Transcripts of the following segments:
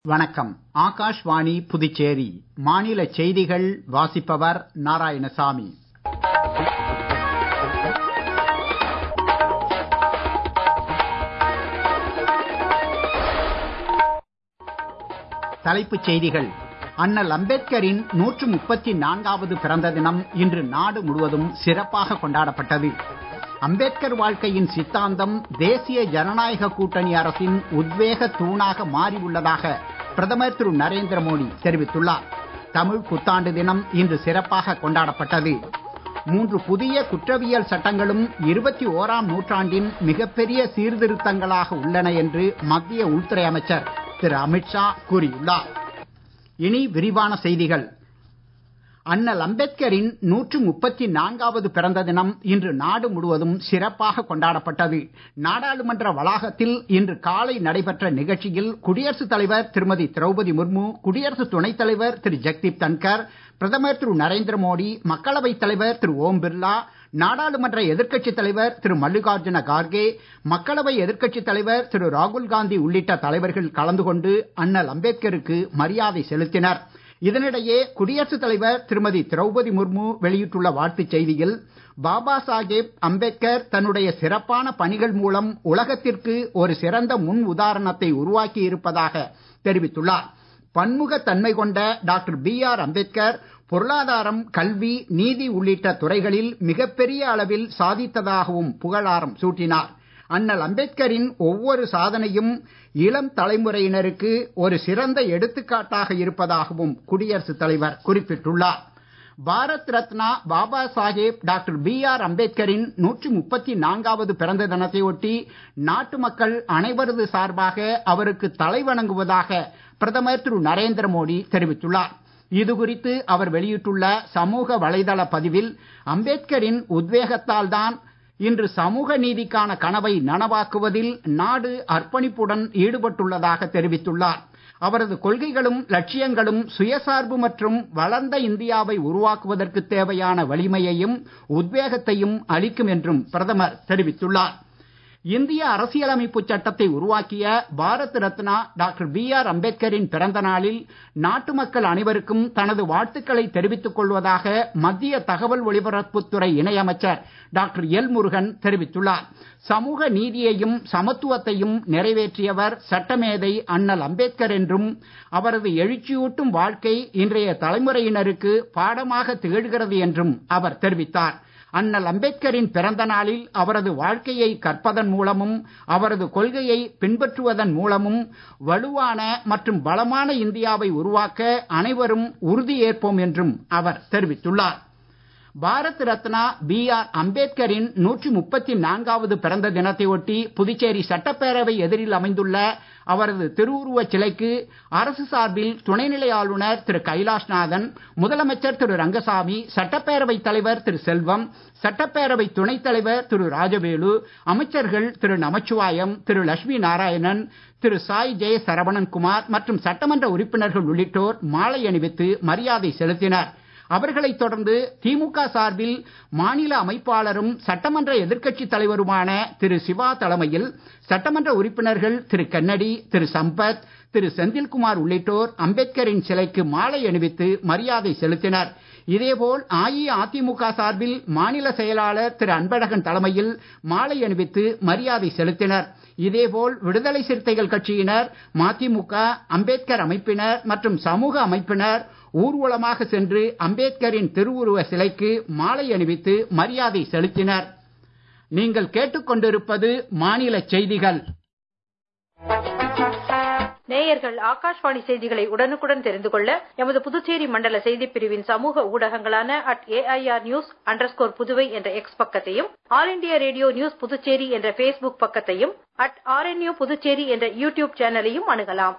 வணக்கம் ஆகாஷ்வாணி புதுச்சேரி மாநில செய்திகள் வாசிப்பவர் நாராயணசாமி தலைப்புச் செய்திகள் அண்ணல் அம்பேத்கரின் நூற்று முப்பத்தி நான்காவது பிறந்த தினம் இன்று நாடு முழுவதும் சிறப்பாக கொண்டாடப்பட்டது அம்பேத்கர் வாழ்க்கையின் சித்தாந்தம் தேசிய ஜனநாயக கூட்டணி அரசின் உத்வேக தூணாக மாறி உள்ளதாக பிரதமர் திரு நரேந்திர மோடி தெரிவித்துள்ளார் தமிழ் புத்தாண்டு தினம் இன்று சிறப்பாக கொண்டாடப்பட்டது மூன்று புதிய குற்றவியல் சட்டங்களும் இருபத்தி ஓராம் நூற்றாண்டின் மிகப்பெரிய சீர்திருத்தங்களாக உள்ளன என்று மத்திய உள்துறை அமைச்சர் திரு அமித்ஷா கூறியுள்ளார் இனி விரிவான செய்திகள் அண்ணல் அம்பேத்கரின் நூற்று முப்பத்தி நான்காவது பிறந்த தினம் இன்று நாடு முழுவதும் சிறப்பாக கொண்டாடப்பட்டது நாடாளுமன்ற வளாகத்தில் இன்று காலை நடைபெற்ற நிகழ்ச்சியில் குடியரசுத் தலைவர் திருமதி திரௌபதி முர்மு குடியரசு துணைத் தலைவர் திரு ஜெக்தீப் தன்கர் பிரதமர் திரு நரேந்திர மோடி மக்களவைத் தலைவர் திரு ஓம் பிர்லா நாடாளுமன்ற எதிர்க்கட்சித் தலைவர் திரு மல்லிகார்ஜுன கார்கே மக்களவை எதிர்க்கட்சித் தலைவர் திரு ராகுல் காந்தி உள்ளிட்ட தலைவர்கள் கலந்து கொண்டு அண்ணல் அம்பேத்கருக்கு மரியாதை செலுத்தினர் இதனிடையே குடியரசுத் தலைவர் திருமதி திரௌபதி முர்மு வெளியிட்டுள்ள வாழ்த்துச் செய்தியில் பாபா சாஹேப் அம்பேத்கர் தன்னுடைய சிறப்பான பணிகள் மூலம் உலகத்திற்கு ஒரு சிறந்த முன் உதாரணத்தை உருவாக்கி இருப்பதாக தெரிவித்துள்ளார் பன்முகத் தன்மை கொண்ட டாக்டர் பி ஆர் அம்பேத்கர் பொருளாதாரம் கல்வி நீதி உள்ளிட்ட துறைகளில் மிகப்பெரிய அளவில் சாதித்ததாகவும் புகழாரம் சூட்டினார் அண்ணல் அம்பேத்கரின் ஒவ்வொரு சாதனையும் இளம் தலைமுறையினருக்கு ஒரு சிறந்த எடுத்துக்காட்டாக இருப்பதாகவும் குடியரசுத் தலைவர் குறிப்பிட்டுள்ளார் Bharat Ratna Baba Saheb doctor B R அம்பேத்கரின் நூற்றி முப்பத்தி நான்காவது பிறந்த தினத்தை ஒட்டி நாட்டு மக்கள் அனைவரது சார்பாக அவருக்கு தலை வணங்குவதாக பிரதமர் திரு நரேந்திர மோடி தெரிவித்துள்ளார் இது குறித்து அவர் வெளியிட்டுள்ள சமூக வலைதள பதிவில் அம்பேத்கரின் உத்வேகத்தால் தான் இன்று சமூக நீதிக்கான கனவை நனவாக்குவதில் நாடு அர்ப்பணிப்புடன் ஈடுபட்டுள்ளதாக தெரிவித்துள்ளார் அவரது கொள்கைகளும் லட்சியங்களும் சுயசார்பு மற்றும் வளர்ந்த இந்தியாவை உருவாக்குவதற்கு தேவையான வலிமையையும் உத்வேகத்தையும் அளிக்கும் என்றும் பிரதமர் தெரிவித்துள்ளார் இந்திய அரசியலமைப்பு சட்டத்தை உருவாக்கிய Bharat Ratna doctor B R அம்பேத்கரின் பிறந்த நாளில் நாட்டு மக்கள் அனைவருக்கும் தனது வாழ்த்துக்களை தெரிவித்துக் கொள்வதாக மத்திய தகவல் ஒலிபரப்புத்துறை இணையமைச்சர் டாக்டர் எல் முருகன் தெரிவித்துள்ளார் சமூக நீதியையும் சமத்துவத்தையும் நிறைவேற்றியவர் சட்டமேதை அண்ணல் அம்பேத்கர் என்றும் அவரது எழுச்சியூட்டும் வாழ்க்கை இன்றைய தலைமுறையினருக்கு பாடமாக திகழ்கிறது என்றும் அவர் தெரிவித்தார் அண்ணல் அம்பேத்கரின் பிறந்த நாளில் அவரது வாழ்க்கையை கற்பதன் மூலமும் அவரது கொள்கையை பின்பற்றுவதன் மூலமும் வலுவான மற்றும் பலமான இந்தியாவை உருவாக்க அனைவரும் உறுதியேற்போம் என்றும் அவர் தெரிவித்துள்ளார் பாரத் ரத்னா பி ஆர் அம்பேத்கரின் நூற்றி முப்பத்தி நான்காவது பிறந்த தினத்தை ஒட்டி புதுச்சேரி சட்டப்பேரவை எதிரில் அமைந்துள்ள அவரது திருவுருவச் சிலைக்கு அரசு சார்பில் துணைநிலை ஆளுநர் திரு கைலாஷ்நாதன் முதலமைச்சர் திரு ரங்கசாமி சட்டப்பேரவை தலைவர் திரு செல்வம் சட்டப்பேரவை துணைத் தலைவர் திரு ராஜவேலு அமைச்சர்கள் திரு நமச்சிவாயம் திரு லட்சுமி நாராயணன் திரு சாய் ஜெய சரவணன்குமார் மற்றும் சட்டமன்ற உறுப்பினர்கள் உள்ளிட்டோர் மாலை அணிவித்து மரியாதை செலுத்தினர் அவர்களைத் தொடர்ந்து திமுக சார்பில் மாநில அமைப்பாளரும் சட்டமன்ற எதிர்க்கட்சித் தலைவருமான திரு சிவா தலைமையில் சட்டமன்ற உறுப்பினர்கள் திரு கன்னடி திரு சம்பத் திரு செந்தில்குமார் உள்ளிட்டோர் அம்பேத்கரின் சிலைக்கு மாலை அணிவித்து மரியாதை செலுத்தினர் இதேபோல் அஇஅதிமுக சார்பில் மாநில செயலாளர் திரு அன்பழகன் தலைமையில் மாலை அணிவித்து மரியாதை செலுத்தினர் இதேபோல் விடுதலை சிறுத்தைகள் கட்சியினர் மதிமுக அம்பேத்கர் அமைப்பினர் மற்றும் சமூக அமைப்பினர் ஊர்வலமாக சென்று அம்பேத்கரின் திருவுருவ சிலைக்கு மாலை அணிவித்து மரியாதை செலுத்தினர் நீங்கள் கேட்டுக்கொண்டிருப்பது மாநில செய்திகள் நேயர்கள் ஆகாஷ்வாணி செய்திகளை உடனுக்குடன் தெரிந்து கொள்ள எமது புதுச்சேரி மண்டல செய்திப் பிரிவின் சமூக ஊடகங்களான at AIR news underscore Puduvai என்ற எக்ஸ் பக்கத்தையும் All India Radio news Puducherry என்ற பேஸ்புக் பக்கத்தையும் அட் ஆர்என்யூ புதுச்சேரி என்ற யூடியூப் சேனலையும் அணுகலாம்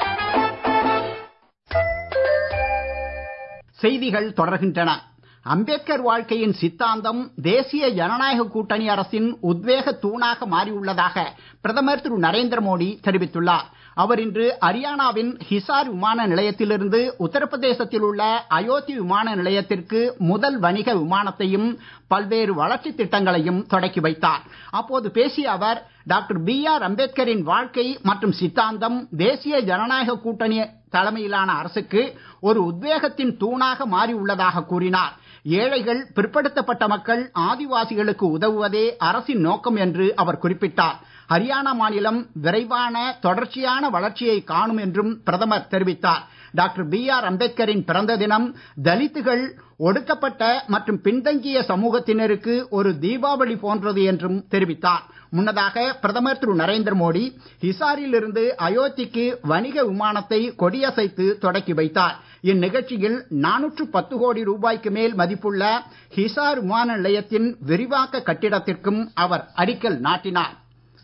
செய்திகள் தொடர்கின்றன அம்பேத்கர் வாழ்க்கையின் சித்தாந்தம் தேசிய ஜனநாயக கூட்டணி அரசின் உத்வேக தூணாக மாறியுள்ளதாக பிரதமர் திரு நரேந்திர மோடி தெரிவித்துள்ளார் அவர் இன்று ஹரியானாவின் ஹிசார் விமான நிலையத்திலிருந்து உத்தரப்பிரதேசத்தில் உள்ள அயோத்தி விமான நிலையத்திற்கு முதல் வணிக விமானத்தையும் பல்வேறு வளர்ச்சி திட்டங்களையும் தொடக்கி வைத்தார் அப்போது பேசிய அவர் டாக்டர் பி ஆர் அம்பேத்கரின் வாழ்க்கை மற்றும் சித்தாந்தம் தேசிய ஜனநாயக கூட்டணி தலைமையிலான அரசுக்கு ஒரு உத்வேகத்தின் தூணாக மாறி உள்ளதாக கூறினார் ஏழைகள் பிற்படுத்தப்பட்ட மக்கள் ஆதிவாசிகளுக்கு உதவுவதே அரசின் நோக்கம் என்று அவர் குறிப்பிட்டார் ஹரியானா மாநிலம் விரைவான தொடர்ச்சியான வளர்ச்சியை காணும் என்றும் பிரதமர் தெரிவித்தார் டாக்டர் பி ஆர் அம்பேத்கரின் பிறந்த தினம் தலித்துகள் ஒடுக்கப்பட்ட மற்றும் பின்தங்கிய சமூகத்தினருக்கு ஒரு தீபாவளி போன்றது என்றும் தெரிவித்தார் முன்னதாக பிரதமர் திரு நரேந்திர மோடி ஹிசாரில் இருந்து அயோத்திக்கு வணிக விமானத்தை கொடியசைத்து தொடக்கி வைத்தார் இந்நிகழ்ச்சியில் நானூற்று பத்து கோடி ரூபாய்க்கு மேல் மதிப்புள்ள ஹிசார் விமான நிலையத்தின் விரிவாக்க கட்டிடத்திற்கும் அவர் அடிக்கல் நாட்டினார்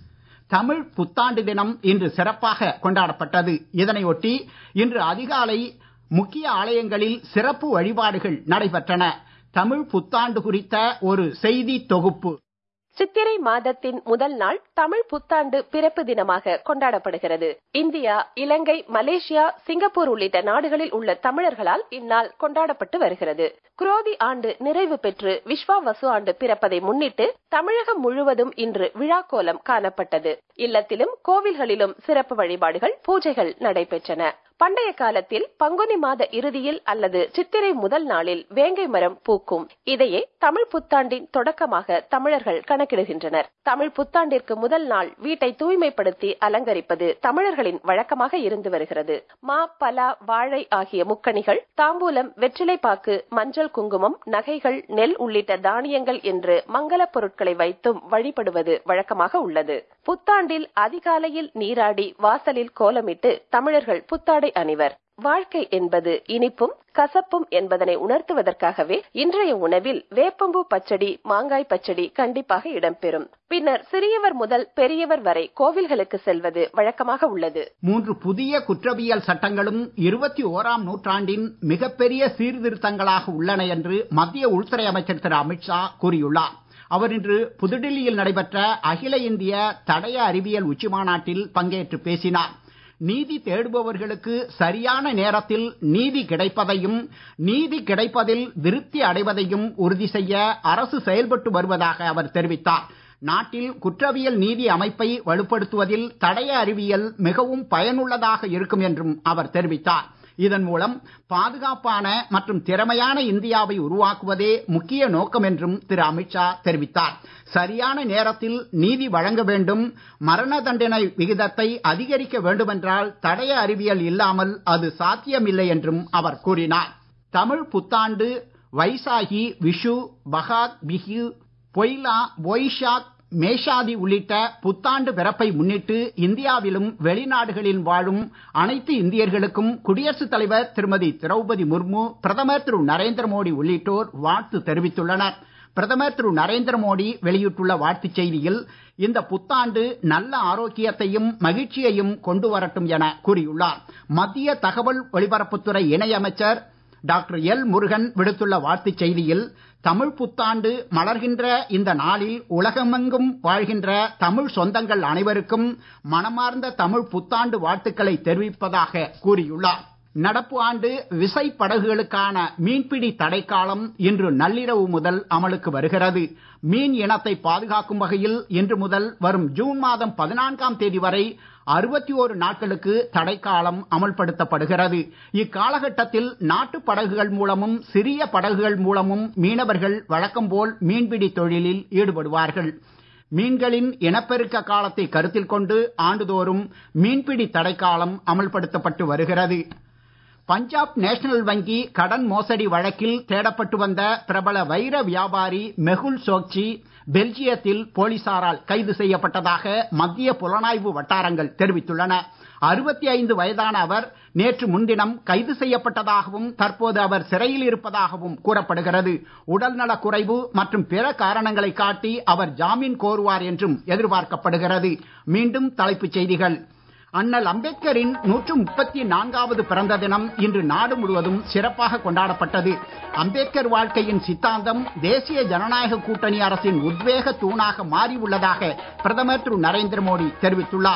தமிழ் புத்தாண்டு தினம் இன்று சிறப்பாக கொண்டாடப்பட்டது இதனையொட்டி இன்று அதிகாலை முக்கிய ஆலயங்களில் சிறப்பு வழிபாடுகள் நடைபெற்றன தமிழ் புத்தாண்டு குறித்த ஒரு செய்தி தொகுப்பு சித்திரை மாதத்தின் முதல் நாள் தமிழ் புத்தாண்டு பிறப்பு தினமாக கொண்டாடப்படுகிறது இந்தியா இலங்கை மலேசியா சிங்கப்பூர் உள்ளிட்ட நாடுகளில் உள்ள தமிழர்களால் இந்நாள் கொண்டாடப்பட்டு வருகிறது குரோதி ஆண்டு நிறைவு பெற்று விஸ்வாவசு ஆண்டு பிறப்பதை முன்னிட்டு தமிழகம் முழுவதும் இன்று விழாக்கோலம் காணப்பட்டது இல்லத்திலும் கோவில்களிலும் சிறப்பு வழிபாடுகள் பூஜைகள் நடைபெற்றன பண்டைய காலத்தில் பங்குனி மாத இறுதியில் அல்லது சித்திரை முதல் நாளில் வேங்கை மரம் பூக்கும் இதையே தமிழ் புத்தாண்டின் தொடக்கமாக தமிழர்கள் கணக்கிடுகின்றனர் தமிழ் புத்தாண்டிற்கு முதல் நாள் வீட்டை தூய்மைப்படுத்தி அலங்கரிப்பது தமிழர்களின் வழக்கமாக இருந்து வருகிறது மா பலா வாழை ஆகிய முக்கணிகள் தாம்பூலம் வெற்றிலை பாக்கு மஞ்சள் குங்குமம் நகைகள் நெல் உள்ளிட்ட தானியங்கள் என்று மங்கள பொருட்களை வைத்தும் வழிபடுவது வழக்கமாக உள்ளது புத்தாண்டில் அதிகாலையில் நீராடி வாசலில் கோலமிட்டு தமிழர்கள் புத்தாடை அணிவர் வாழ்க்கை என்பது இனிப்பும் கசப்பும் என்பதனை உணர்த்துவதற்காகவே இன்றைய உணவில் வேப்பம்பூ பச்சடி மாங்காய் பச்சடி கண்டிப்பாக இடம்பெறும் பின்னர் சிறியவர் முதல் பெரியவர் வரை கோவில்களுக்கு செல்வது வழக்கமாக உள்ளது மூன்று புதிய குற்றவியல் சட்டங்களும் இருபத்தி ஓராம் நூற்றாண்டின் மிகப்பெரிய சீர்திருத்தங்களாக உள்ளன என்று மத்திய உள்துறை அமைச்சர் திரு அமித்ஷா கூறியுள்ளார் அவர் இன்று புதுடில்லியில் நடைபெற்ற அகில இந்திய தடய அறிவியல் உச்சி மாநாட்டில் பங்கேற்று பேசினார் நீதி தேடுபவர்களுக்கு சரியான நேரத்தில் நீதி கிடைப்பதையும் நீதி கிடைப்பதில் திருப்தி அடைவதையும் உறுதி செய்ய அரசு செயல்பட்டு வருவதாக அவர் தெரிவித்தார் நாட்டில் குற்றவியல் நீதி அமைப்பை வலுப்படுத்துவதில் தடய அறிவியல் மிகவும் பயனுள்ளதாக இருக்கும் என்றும் அவர் தெரிவித்தார் இதன் மூலம் பாதுகாப்பான மற்றும் திறமையான இந்தியாவை உருவாக்குவதே முக்கிய நோக்கம் என்றும் திரு அமித்ஷா தெரிவித்தார் சரியான நேரத்தில் நீதி வழங்க வேண்டும் மரண தண்டனை விகிதத்தை அதிகரிக்க வேண்டுமென்றால் தடய அறிவியல் இல்லாமல் அது சாத்தியமில்லை என்றும் அவர் கூறினார் தமிழ் புத்தாண்டு வைசாகி விஷு பகாத் பிஹு பொய்லா பொய்ஷாக் மேஷாதி உள்ளிட்ட புத்தாண்டு பிறப்பை முன்னிட்டு இந்தியாவிலும் வெளிநாடுகளில் வாழும் அனைத்து இந்தியர்களுக்கும் குடியரசுத் தலைவர் திருமதி திரௌபதி முர்மு பிரதமர் திரு நரேந்திர மோடி உள்ளிட்டோர் வாழ்த்து தெரிவித்துள்ளனர் பிரதமர் திரு நரேந்திர மோடி வெளியிட்டுள்ள வாழ்த்துச் செய்தியில் இந்த புத்தாண்டு நல்ல ஆரோக்கியத்தையும் மகிழ்ச்சியையும் கொண்டு வரட்டும் என கூறியுள்ளார் மத்திய தகவல் ஒலிபரப்புத்துறை இணையமைச்சர் டாக்டர் எல் முருகன் விடுத்துள்ள வாழ்த்துச் செய்தியில் தமிழ் புத்தாண்டு மலர்கின்ற இந்த நாளில் உலகமெங்கும் வாழ்கின்ற தமிழ் சொந்தங்கள் அனைவருக்கும் மனமார்ந்த தமிழ் புத்தாண்டு வாழ்த்துக்களை தெரிவிப்பதாக கூறியுள்ளார் நடப்பு ஆண்டு விசை படகுகளுக்கான மீன்பிடி தடைக்காலம் இன்று நள்ளிரவு முதல் அமலுக்கு வருகிறது மீன் இனத்தை பாதுகாக்கும் வகையில் இன்று முதல் வரும் ஜூன் மாதம் பதினான்காம் தேதி வரை அறுபத்தி ஓரு நாட்களுக்கு தடைக்காலம் அமல்படுத்தப்படுகிறது இக்காலகட்டத்தில் நாட்டு படகுகள் மூலமும் சிறிய படகுகள் மூலமும் மீனவர்கள் வழக்கம் போல் மீன்பிடி தொழிலில் ஈடுபடுவார்கள் மீன்களின் இனப்பெருக்க காலத்தை கருத்தில் கொண்டு ஆண்டுதோறும் மீன்பிடி தடைக்காலம் அமல்படுத்தப்பட்டு வருகிறது பஞ்சாப் நேஷனல் வங்கி கடன் மோசடி வழக்கில் தேடப்பட்டு வந்த பிரபல வைர வியாபாரி மெகுல் சோக்சி பெல்ஜியத்தில் போலீசாரால் கைது செய்யப்பட்டதாக மத்திய புலனாய்வு வட்டாரங்கள் தெரிவித்துள்ளன அறுபத்தி ஐந்து வயதான அவர் நேற்று முன்தினம் கைது செய்யப்பட்டதாகவும் தற்போது அவர் சிறையில் இருப்பதாகவும் கூறப்படுகிறது உடல்நலக் குறைவு மற்றும் பிற காரணங்களை காட்டி அவர் ஜாமீன் கோருவார் என்றும் எதிர்பார்க்கப்படுகிறது மீண்டும் தலைப்புச் செய்திகள் அண்ணல் அம்பேத்கரின் நூற்று முப்பத்தி நான்காவது பிறந்த தினம் இன்று நாடு முழுவதும் சிறப்பாக கொண்டாடப்பட்டது அம்பேத்கர் வாழ்க்கையின் சித்தாந்தம் தேசிய ஜனநாயக கூட்டணி அரசின் உத்வேக தூணாக மாறி உள்ளதாக பிரதமர் திரு நரேந்திர மோடி தெரிவித்துள்ளார்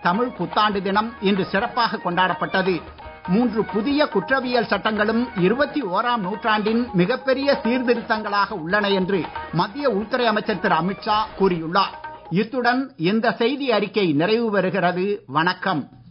தமிழ் புத்தாண்டு தினம் இன்று சிறப்பாக கொண்டாடப்பட்டது மூன்று புதிய குற்றவியல் சட்டங்களும் இருபத்தி ஓராம் நூற்றாண்டின் மிகப்பெரிய சீர்திருத்தங்களாக உள்ளன என்று மத்திய உள்துறை அமைச்சர் திரு அமித்ஷா கூறியுள்ளார் இத்துடன் இந்த செய்தி அறிக்கை நிறைவு பெறுகிறது வணக்கம்